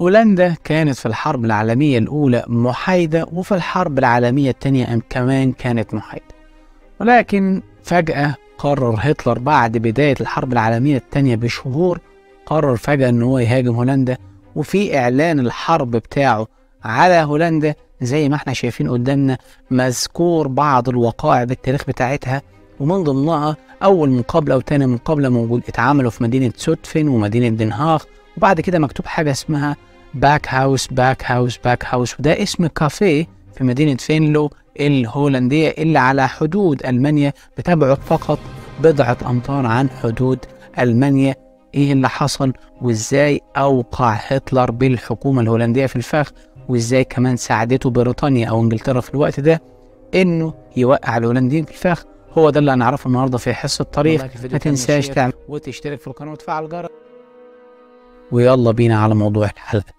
هولندا كانت في الحرب العالمية الأولى محايدة وفي الحرب العالمية الثانية كمان كانت محايدة ولكن فجأة قرر هتلر بعد بداية الحرب العالمية الثانية بشهور قرر فجأة إن هو يهاجم هولندا وفي إعلان الحرب بتاعه على هولندا زي ما احنا شايفين قدامنا مذكور بعض الوقائع بالتاريخ بتاعتها ومن ضمنها أول مقابلة وتاني مقابلة موجود اتعملوا في مدينة سوتفن ومدينة دنهاغ وبعد كده مكتوب حاجة اسمها باك هاوس باك هاوس باك هاوس وده اسم كافيه في مدينة فينلو الهولندية اللي على حدود ألمانيا بتبعد فقط بضعة أمتار عن حدود ألمانيا إيه اللي حصل وإزاي أوقع هتلر بالحكومة الهولندية في الفخ وإزاي كمان ساعدته بريطانيا أو إنجلترا في الوقت ده إنه يوقع الهولنديين في الفخ هو ده اللي هنعرفه النهارده في حصة التاريخ ما تنساش تعمل وتشترك في القناة وتفعل الجرس ويلا بينا على موضوع الحلقة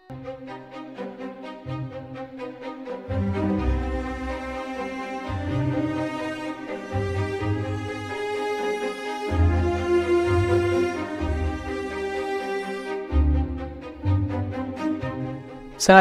سنة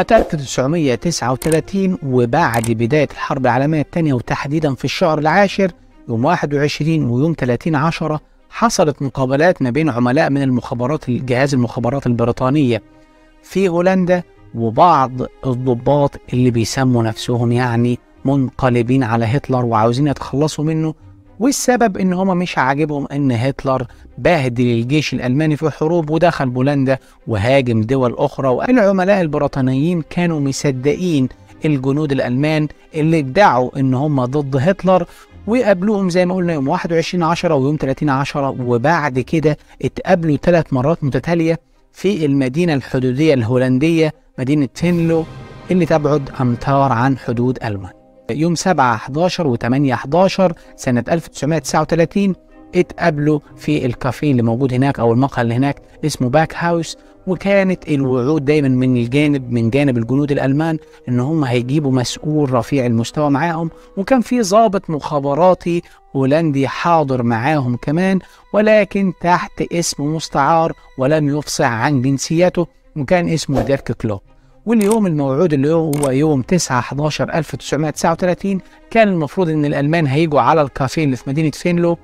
1939 وبعد بداية الحرب العالمية الثانية وتحديدا في الشهر العاشر يوم 21 ويوم 30 عشرة حصلت مقابلات ما بين عملاء من المخابرات الجهاز المخابرات البريطانية في هولندا وبعض الضباط اللي بيسموا نفسهم يعني منقلبين على هتلر وعاوزين يتخلصوا منه والسبب ان هما مش عاجبهم ان هتلر بهدل الجيش الالماني في حروب ودخل بولندا وهاجم دول اخرى والعملاء البريطانيين كانوا مصدقين الجنود الالمان اللي ادعوا ان هم ضد هتلر وقابلوهم زي ما قلنا يوم 21 10 ويوم 30 10 وبعد كده اتقابلوا ثلاث مرات متتاليه في المدينه الحدوديه الهولنديه مدينه فينلو اللي تبعد امتار عن حدود المانيا يوم 7 11 و8 11 سنة 1939 اتقابلوا في الكافيه اللي موجود هناك او المقهى اللي هناك اسمه باك هاوس وكانت الوعود دايما من الجانب من جانب الجنود الالمان ان هم هيجيبوا مسؤول رفيع المستوى معاهم وكان في ضابط مخابراتي هولندي حاضر معاهم كمان ولكن تحت اسم مستعار ولم يفصح عن جنسيته وكان اسمه ديرك كلوب واليوم الموعود اللي هو يوم 9 11 1939 كان المفروض ان الالمان هيجوا على الكافيه اللي في مدينه فينلو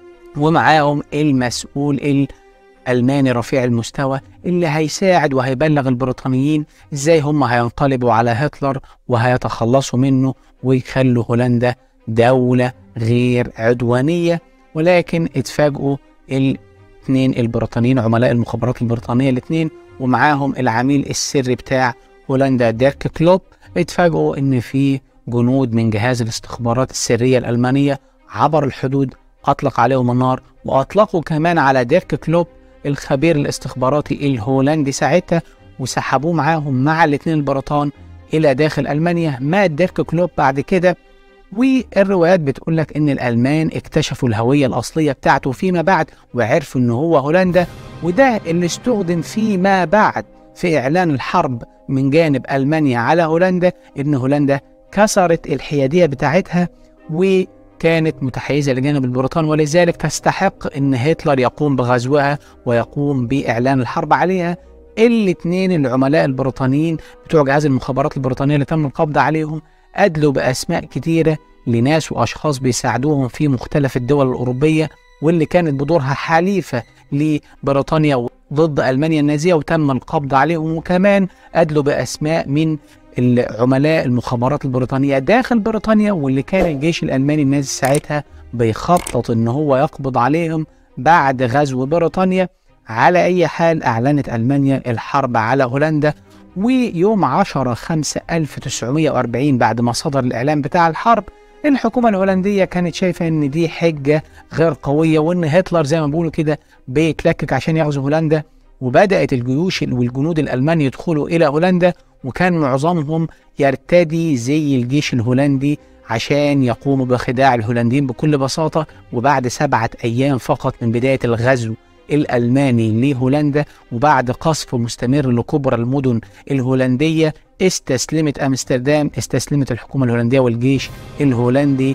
ومعاهم المسؤول الالماني رفيع المستوى اللي هيساعد وهيبلغ البريطانيين ازاي هم هينقلبوا على هتلر وهيتخلصوا منه ويخلوا هولندا دوله غير عدوانيه ولكن اتفاجئوا الاثنين البريطانيين عملاء المخابرات البريطانيه الاثنين ومعاهم العميل السري بتاع هولندا ديرك كلوب اتفاجئوا ان في جنود من جهاز الاستخبارات السريه الالمانيه عبر الحدود اطلق عليهم النار واطلقوا كمان على ديرك كلوب الخبير الاستخباراتي الهولندي ساعتها وسحبوه معاهم مع الاثنين البريطان الى داخل المانيا مات ديرك كلوب بعد كده والروايات بتقول لك ان الالمان اكتشفوا الهويه الاصليه بتاعته فيما بعد وعرفوا ان هو هولندا وده اللي استخدم فيما بعد في اعلان الحرب من جانب المانيا على هولندا ان هولندا كسرت الحياديه بتاعتها وكانت متحيزه لجانب البريطان ولذلك تستحق ان هتلر يقوم بغزوها ويقوم باعلان الحرب عليها الاثنين العملاء البريطانيين بتوع جهاز المخابرات البريطانيه اللي تم القبض عليهم ادلوا باسماء كتيره لناس واشخاص بيساعدوهم في مختلف الدول الاوروبيه واللي كانت بدورها حليفه لبريطانيا ضد المانيا النازيه وتم القبض عليهم وكمان ادلوا باسماء من العملاء المخابرات البريطانيه داخل بريطانيا واللي كان الجيش الالماني النازي ساعتها بيخطط ان هو يقبض عليهم بعد غزو بريطانيا على اي حال اعلنت المانيا الحرب على هولندا ويوم 10 5 1940 بعد ما صدر الاعلان بتاع الحرب الحكومة الهولندية كانت شايفة إن دي حجة غير قوية وإن هتلر زي ما بيقولوا كده بيتلكك عشان يغزو هولندا وبدأت الجيوش والجنود الألمان يدخلوا إلى هولندا وكان معظمهم يرتدي زي الجيش الهولندي عشان يقوموا بخداع الهولنديين بكل بساطة وبعد سبعة أيام فقط من بداية الغزو الألماني لهولندا وبعد قصف مستمر لكبرى المدن الهولندية استسلمت أمستردام استسلمت الحكومة الهولندية والجيش الهولندي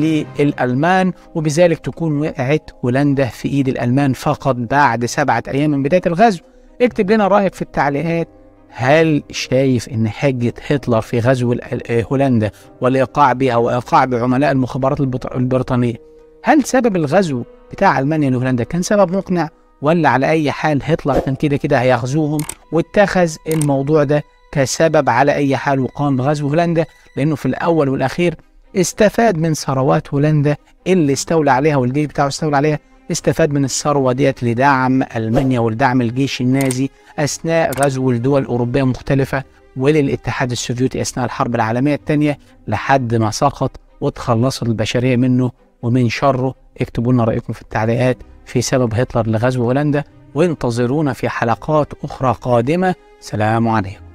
للألمان وبذلك تكون وقعت هولندا في إيد الألمان فقط بعد سبعة أيام من بداية الغزو اكتب لنا رأيك في التعليقات هل شايف ان حجة هتلر في غزو ال- آه، هولندا والايقاع بها وايقاع بعملاء المخابرات البط- البريطانية هل سبب الغزو بتاع المانيا لهولندا كان سبب مقنع ولا على اي حال هتلر كان كده كده هيغزوهم واتخذ الموضوع ده كسبب على اي حال وقام بغزو هولندا لانه في الاول والاخير استفاد من ثروات هولندا اللي استولى عليها والجيش بتاعه استولى عليها استفاد من الثروه ديت لدعم المانيا ولدعم الجيش النازي اثناء غزو الدول الاوروبيه مختلفه وللاتحاد السوفيتي اثناء الحرب العالميه الثانيه لحد ما سقط وتخلصت البشريه منه ومن شره اكتبوا لنا رايكم في التعليقات في سبب هتلر لغزو هولندا وانتظرونا في حلقات اخرى قادمه سلام عليكم